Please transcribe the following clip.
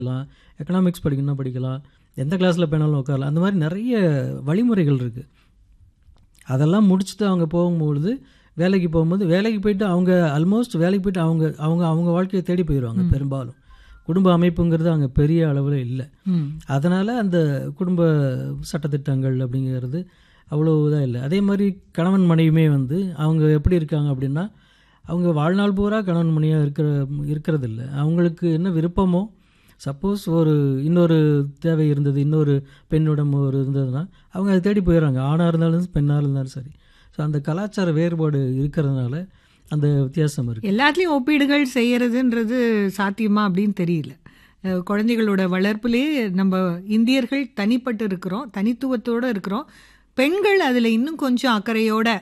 படிக்கலாம் எக்கனாமிக்ஸ் படிக்கணும்னா படிக்கலாம் எந்த கிளாஸில் வேணாலும் உட்காரலாம் அந்த மாதிரி நிறைய வழிமுறைகள் இருக்குது அதெல்லாம் முடிச்சுட்டு அவங்க போகும்பொழுது வேலைக்கு போகும்போது வேலைக்கு போயிட்டு அவங்க ஆல்மோஸ்ட் வேலைக்கு போயிட்டு அவங்க அவங்க அவங்க வாழ்க்கையை தேடி போயிடுவாங்க பெரும்பாலும் குடும்ப அமைப்புங்கிறது அங்கே பெரிய அளவில் இல்லை ம். அதனால் அந்த குடும்ப சட்டத்திட்டங்கள் அப்படிங்கிறது அவ்வளோ இதாக இல்லை அதே மாதிரி கணவன் மனைவியுமே வந்து அவங்க எப்படி இருக்காங்க அப்படின்னா அவங்க வாழ்நாள் பூரா கணவன் மனைவியாக இருக்கிற இருக்கிறது இல்லை அவங்களுக்கு என்ன விருப்பமோ சப்போஸ் ஒரு இன்னொரு தேவை இருந்தது இன்னொரு பெண்ணிடம் ஒரு இருந்ததுன்னா அவங்க அதை தேடி போயிடுறாங்க ஆணாக இருந்தாலும் பெண்ணாக இருந்தாலும் சரி ஸோ அந்த கலாச்சார வேறுபாடு இருக்கிறதுனால அந்த வித்தியாசம் இருக்குது எல்லாத்துலேயும் ஒப்பீடுகள் செய்யறதுன்றது சாத்தியமா அப்படின்னு தெரியல அஹ் குழந்தைகளோட வளர்ப்புலேயே நம்ம இந்தியர்கள் தனிப்பட்டு இருக்கிறோம் தனித்துவத்தோடு இருக்கிறோம் பெண்கள் அதில் இன்னும் கொஞ்சம் அக்கறையோட